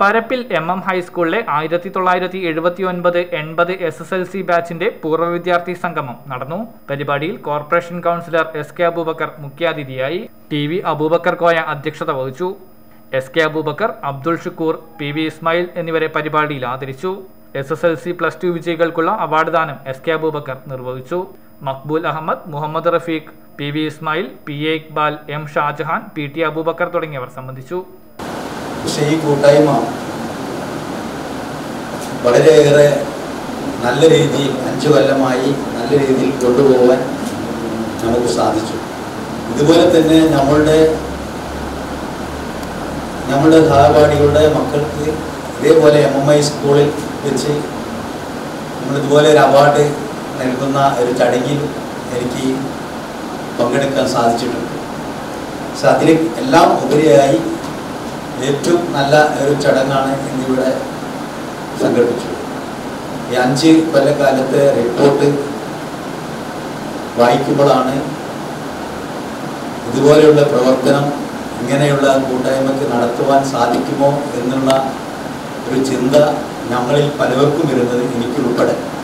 പരപ്പിൽ M M ഹൈസ്കൂളിലെ ആയിരത്തി തൊള്ളായിരത്തി എഴുപത്തി ഒൻപത് എൺപത് എസ് എസ് എൽ സി ബാച്ചിന്റെ പൂർവ്വ വിദ്യാർത്ഥി സംഗമം നടന്നു പരിപാടിയിൽ corporation councillor S K Abubakar മുഖ്യാതിഥിയായി ടി വി അബൂബക്കർ കോയ അധ്യക്ഷത വഹിച്ചു S K Abubakar Abdul Shukoor P V Ismail എന്നിവരെ പരിപാടിയിൽ ആദരിച്ചു S S L C plus two വിജയികൾക്കുള്ള അവാർഡ് ദാനം എസ് കെ അബൂബക്കർ നിർവഹിച്ചു Maqbool Ahmed Muhammad Rafeeq P V Ismail P A Iqbal M Shajahan P T Abubakar തുടങ്ങിയവർ സംബന്ധിച്ചു പക്ഷേ ഈ കൂട്ടായ്മ വളരെയേറെ നല്ല രീതിയിൽ അഞ്ചു കൊല്ലമായി നല്ല രീതിയിൽ കൊണ്ടുപോകാൻ നമുക്ക് സാധിച്ചു ഇതുപോലെ തന്നെ നമ്മളുടെ നമ്മളുടെ സഹപാഠികളുടെ മക്കൾക്ക് ഇതേപോലെ എം എം ഐ സ്കൂളിൽ വെച്ച് നമ്മൾ ഇതുപോലെ ഒരു അവാർഡ് നൽകുന്ന ഒരു ചടങ്ങിൽ എനിക്ക് പങ്കെടുക്കാൻ സാധിച്ചിട്ടുണ്ട് പക്ഷെ അതിൽ എല്ലാം ഉപരിയായി ഏറ്റവും നല്ല ഒരു ചടങ്ങാണ് ഇന്നിവിടെ സംഘടിപ്പിച്ചത് ഈ അഞ്ച് കൊല്ലക്കാലത്തെ റിപ്പോർട്ട് വായിക്കുമ്പോഴാണ് ഇതുപോലെയുള്ള പ്രവർത്തനം ഇങ്ങനെയുള്ള കൂട്ടായ്മക്ക് നടത്തുവാൻ സാധിക്കുമോ എന്നുള്ള ഒരു ചിന്ത ഞങ്ങളിൽ പലവർക്കും വരുന്നത് എനിക്കുൾപ്പെടെ